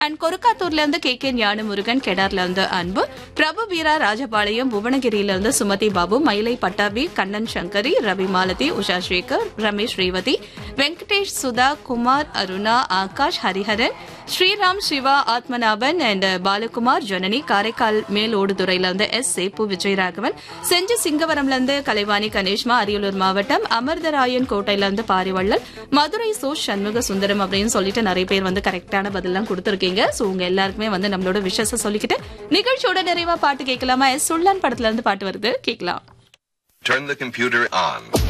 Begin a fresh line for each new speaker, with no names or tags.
And கொருக்காத்தூர்ல இருந்து K K Gnanamurugan கெடார்ல இருந்து அன்பு பிரபு வீரா ராஜபாளையம் புவனகிரியில இருந்து சுமதி பாபு மயிலை பட்டாபி கண்ணன் சங்கரி ரவி மாலதி உஷா சேகர் ரமேஷ் ரேவதி வெங்கடேஷ் சுதா குமார் அருணா ஆகாஷ் ஹரிஹரன் ஸ்ரீராம் சிவா ஆத்மநாபன் அண்ட் பாலகுமார் ஜனனி காரைக்கால் மேலோடுதுறையில இருந்து எஸ் சேப்பு விஜயராகவன் செஞ்சி சிங்கவரம்ல இருந்து கலைவாணி கணேஷ்மா அரியலூர் மாவட்டம் அமர்தராயன் கோட்டையில இருந்து பாரிவள்ளல் மதுரை சோ சண்முக சுந்தரம் அப்படின்னு சொல்லிட்டு நிறைய பேர் வந்து கரெக்டான பதிலாம் கொடுத்திருக்கீங்க சோ உங்க எல்லாருக்குமே வந்து நம்மளோட விஷயத்த சொல்லிக்கிட்டு நிகழ்ச்சியோட நிறைவா பாட்டு கேட்கலாமா எஸ் சுல்லான் படத்துல இருந்து பாட்டு வருது கேட்கலாம்
Turn the computer on.